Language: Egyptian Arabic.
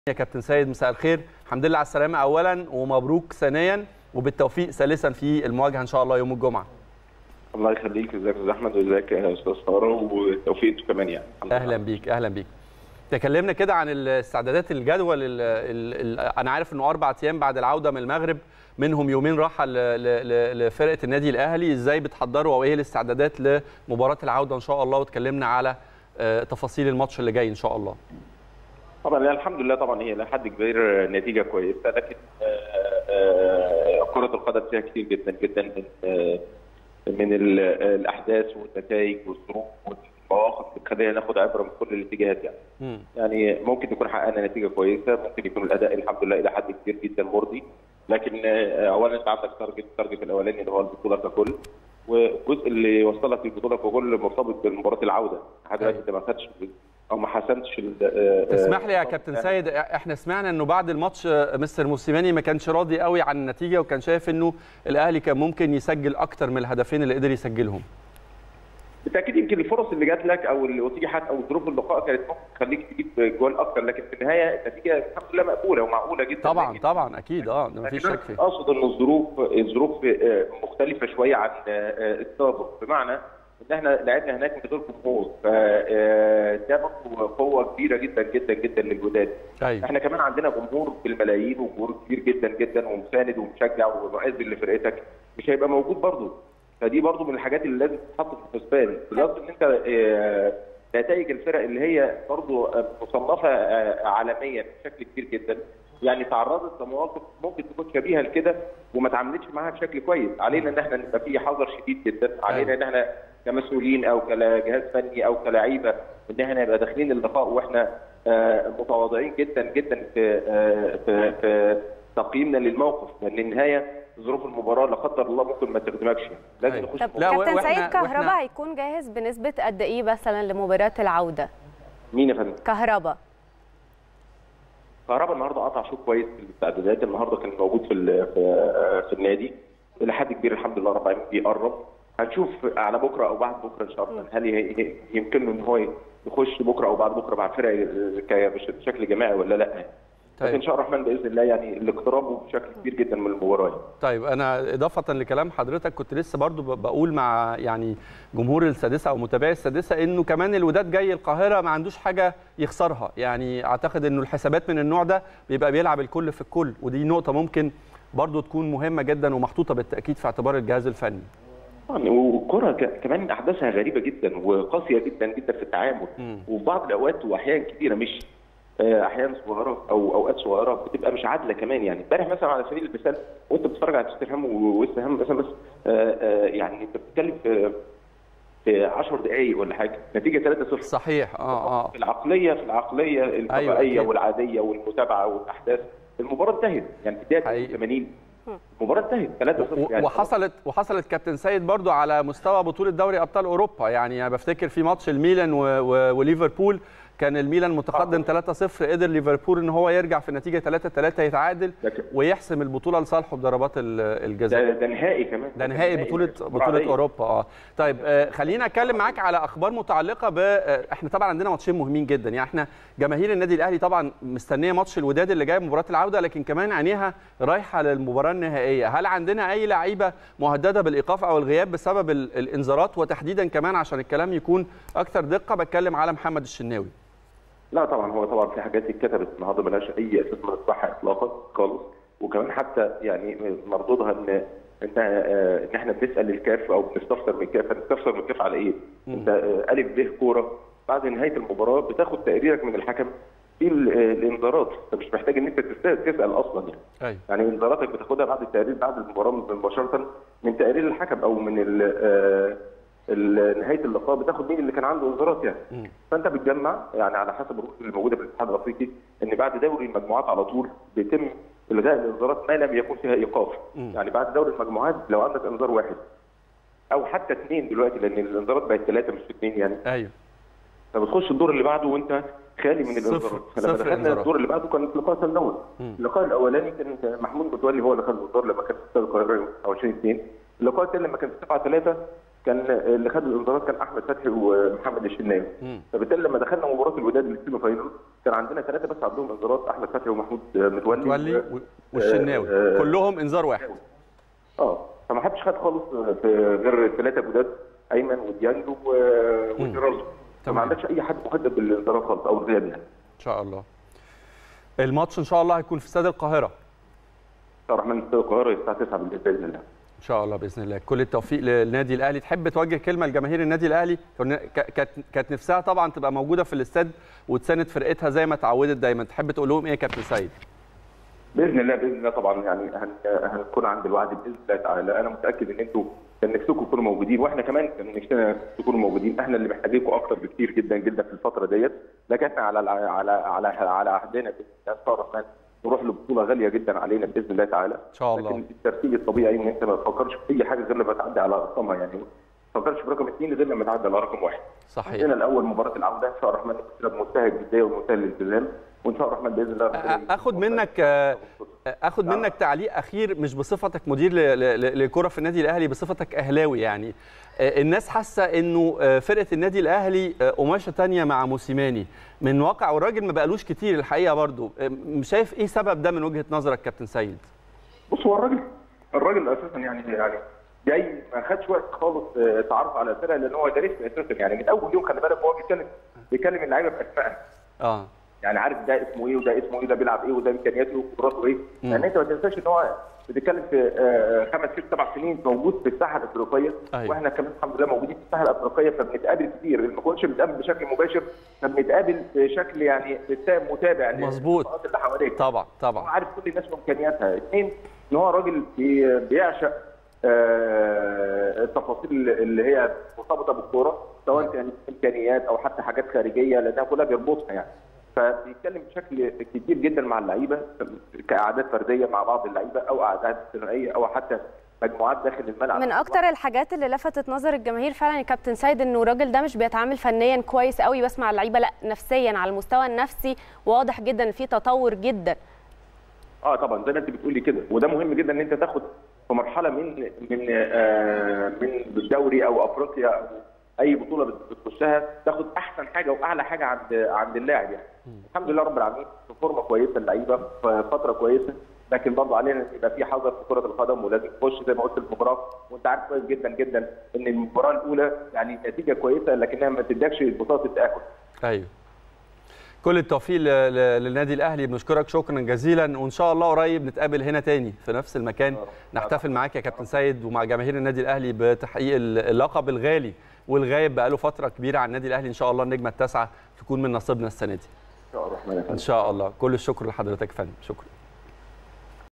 يا كابتن سيد مساء الخير الحمد لله على السلامه اولا ومبروك ثانيا وبالتوفيق ثالثا في المواجهه ان شاء الله يوم الجمعه الله يخليك ازيك يا استاذ احمد وازيك يا استاذ ساره وتوفيق انتوا كمان يعني اهلا بيك اهلا بيك تكلمنا كده عن الاستعدادات الجدول ال ال ال انا عارف انه اربع ايام بعد العوده من المغرب منهم يومين راحه لفرقه النادي الاهلي ازاي بتحضروا او ايه الاستعدادات لمباراه العوده ان شاء الله وتكلمنا على تفاصيل الماتش اللي جاي ان شاء الله طبعا الحمد لله طبعا هي لحد كبير نتيجه كويسه لكن كره القدم فيها كتير جدا جدا من من الاحداث والنتائج والظروف والمواقف اللي تخلينا ناخد عبره من كل الاتجاهات يعني. م. يعني ممكن نكون حققنا نتيجه كويسه، ممكن يكون الاداء الحمد لله الى حد كبير جدا مرضي، لكن اولا انت عندك تارجت التارجت الاولاني اللي هو البطوله ككل والجزء اللي وصلك للبطوله ككل مرتبط بمباراه العوده، لحد دلوقتي انت ما خدتش او ما حسمتش تسمح لي يا كابتن سيد احنا سمعنا انه بعد الماتش مستر موسيماني ما كانش راضي قوي عن النتيجه وكان شايف انه الاهلي كان ممكن يسجل اكتر من الهدفين اللي قدر يسجلهم بالتاكيد يمكن الفرص اللي جات لك او اللي اتيحت او ظروف اللقاء كانت ممكن تخليك تجيب جوال اكتر لكن في النهايه النتيجه الحمد لله مقبوله ومعقوله جدا طبعا جداً. طبعا اكيد اه ما فيش شك فيه اقصد ان الظروف الظروف مختلفه شويه عن السابق بمعنى ان احنا لعبنا هناك من غير جمهور فده برضه قوه كبيره جدا جدا جدا للوداد أيوة. احنا كمان عندنا جمهور بالملايين وجمهور كبير جدا جدا ومساند ومشجع ومؤذن لفرقتك مش هيبقى موجود برضه فدي برضه من الحاجات اللي لازم تتحط في الحسبان بلس ان انت نتائج الفرق اللي هي برضه مصنفه عالميا بشكل كبير جدا يعني تعرضت لمواقف ممكن تكون شبيهه لكده وما تعاملتش معاها بشكل كويس علينا ان احنا نبقى في حذر شديد جدا علينا ان احنا كمسؤولين او كجهاز فني او كلاعيبه ان احنا نبقى داخلين اللقاء واحنا متواضعين جدا جدا في في, في تقييمنا للموقف لان النهايه ظروف المباراه لا قدر الله ممكن ما تخدمكش لازم نخش طب كابتن سيد كهربا هيكون جاهز بنسبه قد ايه مثلا لمباراه العوده؟ مين يا فندم؟ كهربا كهربا النهارده قطع شوط كويس في الاستعدادات النهارده كان موجود في في, في النادي الى حد كبير الحمد لله رب العالمين بيقرب هنشوف على بكره او بعد بكره ان شاء الله هل يمكن له ان هو يخش بكره او بعد بكره مع الفرق بشكل جماعي ولا لا طيب. ان شاء الله الرحمن باذن الله يعني الاقتراب بشكل كبير جدا من المباراه طيب انا اضافه لكلام حضرتك كنت لسه برضو بقول مع يعني جمهور السادسه او متابعي السادسه انه كمان الوداد جاي القاهره ما عندوش حاجه يخسرها يعني اعتقد انه الحسابات من النوع ده بيبقى بيلعب الكل في الكل ودي نقطه ممكن برضو تكون مهمه جدا ومحطوطه بالتاكيد في اعتبار الجهاز الفني والكره كمان احداثها غريبه جدا وقاسيه جدا جدا في التعامل وفي بعض الاوقات واحيان كثيره مش احيان صغيره او اوقات صغيره بتبقى مش عادله كمان يعني امبارح مثلا على سبيل المثال وانت بتتفرج على توتنهام وويست هام مثلا بس يعني انت بتتكلم في في 10 دقائق ولا حاجه نتيجه 3-0 صحيح اه اه في العقليه في العقليه الطبيعيه أيوة والعاديه والمتابعه والاحداث المباراه انتهت يعني في الدقيقه 80 المباراه انتهت 3-0 يعني وحصلت وحصلت كابتن سيد برضو على مستوى بطوله دوري ابطال اوروبا يعني انا بفتكر في ماتش الميلان وليفربول كان الميلان متقدم 3-0 قدر ليفربول ان هو يرجع في النتيجه 3-3 يتعادل ويحسم البطوله لصالحه بضربات الجزاء ده, ده نهائي كمان ده نهائي بطوله بطوله اوروبا اه طيب آه خلينا اتكلم معاك على اخبار متعلقه ب احنا طبعا عندنا ماتشين مهمين جدا يعني احنا جماهير النادي الاهلي طبعا مستنيه ماتش الوداد اللي جاي مباراه العوده لكن كمان عينيها رايحه للمباراه النهائيه هل عندنا اي لعيبه مهدده بالايقاف او الغياب بسبب الانذارات وتحديدا كمان عشان الكلام يكون اكثر دقه بتكلم على محمد الشناوي لا طبعا هو طبعا في حاجات اتكتبت النهارده ملهاش اي اساس من الصحه اطلاقا خالص وكمان حتى يعني مردودها ان ان ان احنا بنسال الكاف او بنستفسر من الكاف هنستفسر من الكاف على ايه؟ انت الف ب كوره بعد نهايه المباراه بتاخد تقريرك من الحكم في الانذارات انت مش محتاج ان انت تسال اصلا يعني أي. يعني انذاراتك بتاخدها بعد التقرير بعد المباراه مباشره من تقرير الحكم او من نهايه اللقاء بتاخد مين اللي كان عنده انذارات يعني م. فانت بتجمع يعني على حسب الرؤيه اللي موجوده في الاتحاد الافريقي ان بعد دوري المجموعات على طول بيتم الغاء الانذارات ما لم يكن فيها ايقاف م. يعني بعد دوري المجموعات لو عندك انذار واحد او حتى اثنين دلوقتي لان الانذارات بقت ثلاثه مش اثنين يعني ايوه فبتخش الدور اللي بعده وانت خالي من الانذارات فلما دخلنا الدور اللي بعده كان لقاء سان داونز اللقاء الاولاني كان محمود متولي هو اللي خد الانذار لما كان في استاد القاهره 29 2 اللقاء الثاني لما كان في 7 3 كان اللي خد الانذارات كان احمد فتحي ومحمد الشناوي فبالتالي لما دخلنا مباراه الوداد للسيمي فاينل كان عندنا ثلاثه بس عندهم انذارات احمد فتحي ومحمود متولي متولي والشناوي آه كلهم انذار واحد اه فما حدش خد خالص في غير الثلاثه جداد ايمن وديانج وجيرالدو فما عندكش اي حد مهدد بالانذارات خالص او الغياب يعني ان شاء الله الماتش ان شاء الله هيكون في استاد القاهره ان شاء الله الرحمن استاد القاهره الساعه 9 بالليل باذن الله ان شاء الله باذن الله كل التوفيق للنادي الاهلي تحب توجه كلمه لجماهير النادي الاهلي كانت كانت نفسها طبعا تبقى موجوده في الاستاد وتساند فرقتها زي ما اتعودت دايما تحب تقول لهم ايه يا كابتن سيد باذن الله باذن الله طبعا يعني هنكون عند الوعد باذن الله تعالى انا متاكد ان انتم كان نفسكم تكونوا موجودين واحنا كمان كان نفسنا تكونوا موجودين احنا اللي محتاجينكم اكتر بكتير جدا جدا في الفتره ديت لكن احنا على على على على عهدنا باذن الله نروح لبطوله غاليه جدا علينا باذن الله تعالى ان شاء الله لكن الترتيب الطبيعي ان انت ما تفكرش في اي حاجه غير لما تعدي على ارقامها يعني ما تفكرش في رقم اثنين غير لما تعدي على رقم واحد صحيح عندنا الاول مباراه العوده ان شاء الله الرحمن بمنتهى الجديه ومنتهى الالتزام وان شاء الله الرحمن باذن الله اخد منك اخد منك تعليق اخير مش بصفتك مدير لكره في النادي الاهلي بصفتك اهلاوي يعني الناس حاسه انه فرقه النادي الاهلي قماشه ثانيه مع موسيماني من واقع والراجل ما بقالوش كتير الحقيقه برضو شايف ايه سبب ده من وجهه نظرك كابتن سيد بص هو الراجل الراجل اساسا يعني يعني جاي ما خدش وقت خالص تعرف على الفرقه لان هو دارس اساسا يعني من اول يوم خلي بالك هو بيتكلم بيتكلم اللعيبه باسمائها اه يعني عارف ده اسمه ايه وده اسمه ايه ده بيلعب ايه وده امكانياته وقدراته ايه لان انت ما تنساش ان هو بتتكلم في خمس ست سبع سنين موجود في الساحه الافريقيه أيوة. واحنا كمان الحمد لله موجودين في الساحه الافريقيه فبنتقابل كتير ما كناش بنتقابل بشكل مباشر فبنتقابل بشكل يعني متابع مظبوط اللي حواليك طبعا هو طبعا عارف كل الناس وامكانياتها اثنين ان هو راجل بيعشق التفاصيل اللي هي مرتبطه بالكوره سواء كانت امكانيات او حتى حاجات خارجيه لانها كلها بيربطها يعني فبيتكلم بشكل كتير جدا مع اللعيبه كاعداد فرديه مع بعض اللعيبه او اعداد ثنائيه او حتى مجموعات داخل الملعب من اكتر الحاجات اللي لفتت نظر الجماهير فعلا يا كابتن سيد انه الراجل ده مش بيتعامل فنيا كويس قوي بس مع اللعيبه لا نفسيا على المستوى النفسي واضح جدا ان في تطور جدا اه طبعا زي ما انت بتقولي كده وده مهم جدا ان انت تاخد في مرحله من من آه من الدوري او افريقيا او اي بطوله بتخشها تاخد احسن حاجه واعلى حاجه عند عند اللاعب يعني الحمد لله رب العالمين في فورمه كويسه اللعيبه في فتره كويسه لكن برضه علينا ان يبقى في حذر في كره القدم ولازم تخش زي ما قلت المباراه وانت عارف كويس جدا جدا ان المباراه الاولى يعني نتيجه كويسه لكنها ما تدكش بطاقه التاهل. ايوه. كل التوفيق للنادي الاهلي بنشكرك شكرا جزيلا وان شاء الله قريب نتقابل هنا تاني في نفس المكان نحتفل معاك يا كابتن سيد ومع جماهير النادي الاهلي بتحقيق اللقب الغالي والغايب بقاله فتره كبيره على النادي الاهلي ان شاء الله النجمه التاسعه تكون من نصيبنا السنه دي ان شاء الله ان شاء الله كل الشكر لحضرتك يا فندم شكرا